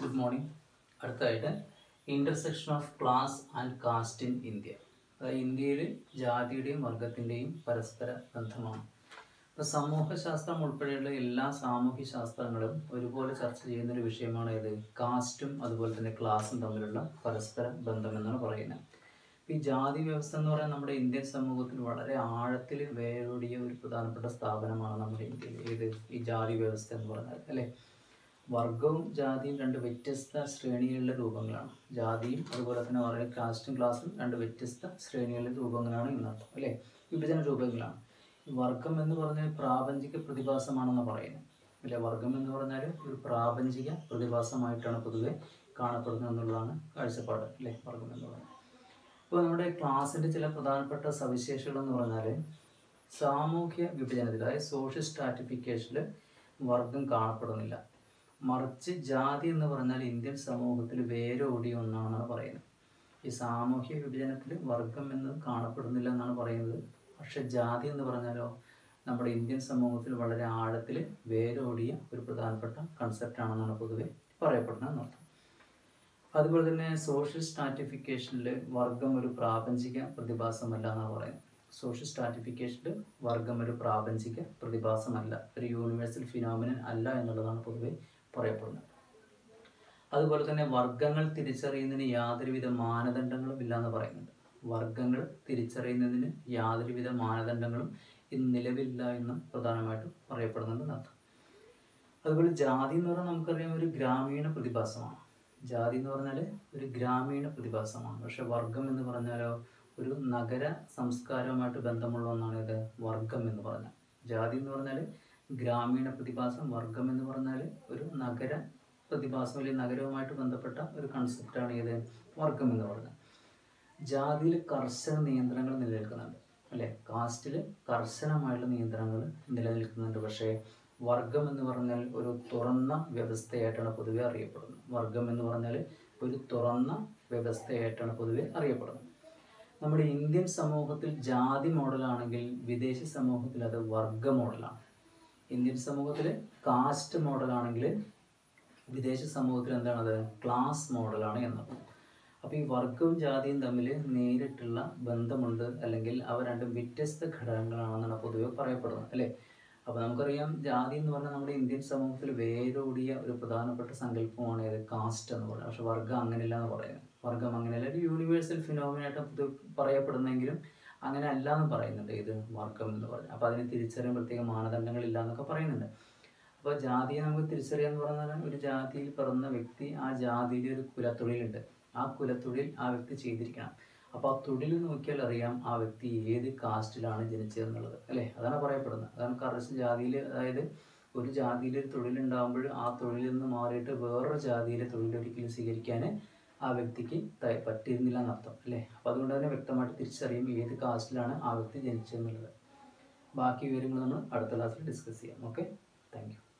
good morning അടുത്തതായിട്ട് intersection of class and caste in India അതായത് ഇന്ത്യയിൽ ജാതിയുടെയും വർഗത്തിൻ്റെയും പരസ്പര ബന്ധമാണ് ഇപ്പോൾ സമൂഹശാസ്ത്രം ഉൾപ്പെടെയുള്ള എല്ലാ സാമൂഹ്യ ശാസ്ത്രങ്ങളും ഒരുപോലെ ചർച്ച ചെയ്യുന്ന ഒരു വിഷയമാണ് ഏത് കാസ്റ്റും അതുപോലെ തന്നെ ക്ലാസ്സും തമ്മിലുള്ള പരസ്പര ബന്ധം എന്നാണ് പറയുന്നത് ഈ ജാതി വ്യവസ്ഥ എന്ന് പറയുന്നത് നമ്മുടെ ഇന്ത്യൻ സമൂഹത്തിൽ വളരെ ആഴത്തിൽ വേരൂടിയ ഒരു പ്രധാനപ്പെട്ട സ്ഥാപനമാണ് നമ്മുടെ ഇന്ത്യയിൽ ഏത് ഈ ജാതി വ്യവസ്ഥ എന്ന് പറഞ്ഞാൽ അല്ലേ വർഗവും ജാതിയും രണ്ട് വ്യത്യസ്ത ശ്രേണികളിലെ രൂപങ്ങളാണ് ജാതിയും അതുപോലെ തന്നെ വളരെ കാസ്റ്റും ക്ലാസ്സും രണ്ട് വ്യത്യസ്ത ശ്രേണികളിലെ രൂപങ്ങളാണ് ഇന്നർത്ഥം അല്ലേ വിഭജന രൂപങ്ങളാണ് ഈ വർഗം എന്ന് പറഞ്ഞാൽ പ്രാപഞ്ചിക പ്രതിഭാസമാണെന്ന് പറയുന്നത് അല്ലെ വർഗം എന്ന് പറഞ്ഞാൽ ഒരു പ്രാപഞ്ചിക പ്രതിഭാസമായിട്ടാണ് പൊതുവെ കാണപ്പെടുന്നത് എന്നുള്ളതാണ് കാഴ്ചപ്പാട് അല്ലേ വർഗം എന്ന് പറയുന്നത് ഇപ്പോൾ നമ്മുടെ ക്ലാസ്സിൻ്റെ ചില പ്രധാനപ്പെട്ട സവിശേഷതകൾ എന്ന് പറഞ്ഞാൽ സാമൂഹ്യ വിഭജനത്തിൽ അതായത് സോഷ്യൽ സ്ട്രാറ്റിഫിക്കേഷനിൽ വർഗം കാണപ്പെടുന്നില്ല മറിച്ച് ജാതി എന്ന് പറഞ്ഞാൽ ഇന്ത്യൻ സമൂഹത്തിൽ വേരോടിയ ഒന്നാണെന്നാണ് പറയുന്നത് ഈ സാമൂഹ്യ വിഭജനത്തിൽ വർഗം എന്നത് കാണപ്പെടുന്നില്ല എന്നാണ് പറയുന്നത് പക്ഷെ ജാതി എന്ന് പറഞ്ഞാലോ നമ്മുടെ ഇന്ത്യൻ സമൂഹത്തിൽ വളരെ ആഴത്തിൽ വേരോടിയ ഒരു പ്രധാനപ്പെട്ട കൺസെപ്റ്റ് ആണെന്നാണ് പൊതുവെ പറയപ്പെടുന്നത് എന്നർത്ഥം അതുപോലെ തന്നെ സോഷ്യൽ സ്ട്രാറ്റിഫിക്കേഷനിൽ വർഗം ഒരു പ്രാപഞ്ചിക പ്രതിഭാസമല്ല എന്നാണ് പറയുന്നത് സോഷ്യൽ സ്ട്രാറ്റിഫിക്കേഷനിൽ വർഗം ഒരു പ്രാപഞ്ചിക പ്രതിഭാസമല്ല ഒരു യൂണിവേഴ്സൽ ഫിനോമിനൻ അല്ല എന്നുള്ളതാണ് പൊതുവെ പറയപ്പെടുന്നത് അതുപോലെ തന്നെ വർഗങ്ങൾ തിരിച്ചറിയുന്നതിന് യാതൊരുവിധ മാനദണ്ഡങ്ങളും ഇല്ല എന്ന് പറയുന്നുണ്ട് വർഗങ്ങൾ തിരിച്ചറിയുന്നതിന് യാതൊരുവിധ മാനദണ്ഡങ്ങളും ഇന്ന് നിലവിലില്ല എന്നും പ്രധാനമായിട്ടും പറയപ്പെടുന്നുണ്ട് എന്നർത്ഥം അതുപോലെ ജാതി എന്ന് പറഞ്ഞാൽ നമുക്കറിയാം ഒരു ഗ്രാമീണ പ്രതിഭാസമാണ് ജാതി എന്ന് പറഞ്ഞാൽ ഒരു ഗ്രാമീണ പ്രതിഭാസമാണ് പക്ഷെ വർഗം എന്ന് പറഞ്ഞാലോ ഒരു നഗര സംസ്കാരവുമായിട്ട് ബന്ധമുള്ള ഒന്നാണ് ഇത് വർഗം എന്ന് പറഞ്ഞാൽ ജാതി എന്ന് പറഞ്ഞാൽ ഗ്രാമീണ പ്രതിഭാസം വർഗം എന്ന് പറഞ്ഞാൽ ഒരു നഗര പ്രതിഭാസം അല്ലെങ്കിൽ നഗരവുമായിട്ട് ബന്ധപ്പെട്ട ഒരു കൺസെപ്റ്റാണ് ഇത് വർഗം എന്ന് പറഞ്ഞാൽ ജാതിയിൽ കർശന നിയന്ത്രണങ്ങൾ നിലനിൽക്കുന്നുണ്ട് അല്ലേ കാസ്റ്റിൽ കർശനമായുള്ള നിയന്ത്രണങ്ങൾ നിലനിൽക്കുന്നുണ്ട് പക്ഷേ വർഗം എന്ന് പറഞ്ഞാൽ ഒരു തുറന്ന വ്യവസ്ഥയായിട്ടാണ് പൊതുവെ അറിയപ്പെടുന്നത് വർഗം എന്ന് പറഞ്ഞാൽ ഒരു തുറന്ന വ്യവസ്ഥയായിട്ടാണ് പൊതുവെ അറിയപ്പെടുന്നത് നമ്മുടെ ഇന്ത്യൻ സമൂഹത്തിൽ ജാതി മോഡലാണെങ്കിൽ വിദേശ സമൂഹത്തിൽ അത് വർഗ മോഡലാണ് ഇന്ത്യൻ സമൂഹത്തിൽ കാസ്റ്റ് മോഡലാണെങ്കിൽ വിദേശ സമൂഹത്തിൽ എന്താണത് ക്ലാസ് മോഡലാണ് എന്നത് അപ്പോൾ ഈ വർഗവും ജാതിയും തമ്മിൽ നേരിട്ടുള്ള ബന്ധമുണ്ട് അല്ലെങ്കിൽ അവ രണ്ടും വ്യത്യസ്ത ഘടകങ്ങളാണെന്നാണ് പൊതുവെ പറയപ്പെടുന്നത് അല്ലേ അപ്പോൾ നമുക്കറിയാം ജാതി എന്ന് പറഞ്ഞാൽ നമ്മുടെ ഇന്ത്യൻ സമൂഹത്തിൽ വേരോടിയ ഒരു പ്രധാനപ്പെട്ട സങ്കല്പമാണ് ഏത് കാസ്റ്റ് എന്ന് പറയുന്നത് പക്ഷെ വർഗം അങ്ങനെയല്ല എന്ന് പറയുന്നത് വർഗം അങ്ങനെയല്ല ഒരു യൂണിവേഴ്സൽ ഫിനോമിനായിട്ട് ഇത് പറയപ്പെടുന്നെങ്കിലും അങ്ങനെ അല്ല എന്ന് പറയുന്നുണ്ട് ഇത് വർഗം എന്ന് പറഞ്ഞാൽ അപ്പോൾ അതിന് തിരിച്ചറിയാൻ പ്രത്യേക മാനദണ്ഡങ്ങളില്ല എന്നൊക്കെ പറയുന്നുണ്ട് അപ്പോൾ ജാതിയെ നമുക്ക് തിരിച്ചറിയാന്ന് പറഞ്ഞാൽ ഒരു ജാതിയിൽ പിറന്ന വ്യക്തി ആ ജാതിയിൽ ഒരു കുലത്തൊഴിലുണ്ട് ആ കുലത്തൊഴിൽ ആ വ്യക്തി ചെയ്തിരിക്കണം അപ്പോൾ ആ തൊഴിൽ നോക്കിയാൽ അറിയാം ആ വ്യക്തി ഏത് കാസ്റ്റിലാണ് ജനിച്ചതെന്നുള്ളത് അല്ലേ അതാണ് പറയപ്പെടുന്നത് അതാണ് കറക്റ്റ് ജാതിയിൽ അതായത് ഒരു ജാതിയിൽ ഒരു തൊഴിലുണ്ടാകുമ്പോൾ ആ തൊഴിലിൽ നിന്ന് മാറിയിട്ട് വേറൊരു ജാതിയിലെ തൊഴിൽ ഒരിക്കലും സ്വീകരിക്കാൻ ആ വ്യക്തിക്ക് പറ്റിയിരുന്നില്ല എന്നർത്ഥം അല്ലേ അപ്പോൾ അതുകൊണ്ട് തന്നെ വ്യക്തമായിട്ട് തിരിച്ചറിയും ഏത് കാസ്റ്റിലാണ് ആ വ്യക്തി ജനിച്ചതെന്നുള്ളത് ബാക്കി വിവരങ്ങൾ നമ്മൾ അടുത്ത ക്ലാസ്സിൽ ഡിസ്കസ് ചെയ്യാം ഓക്കെ താങ്ക് യു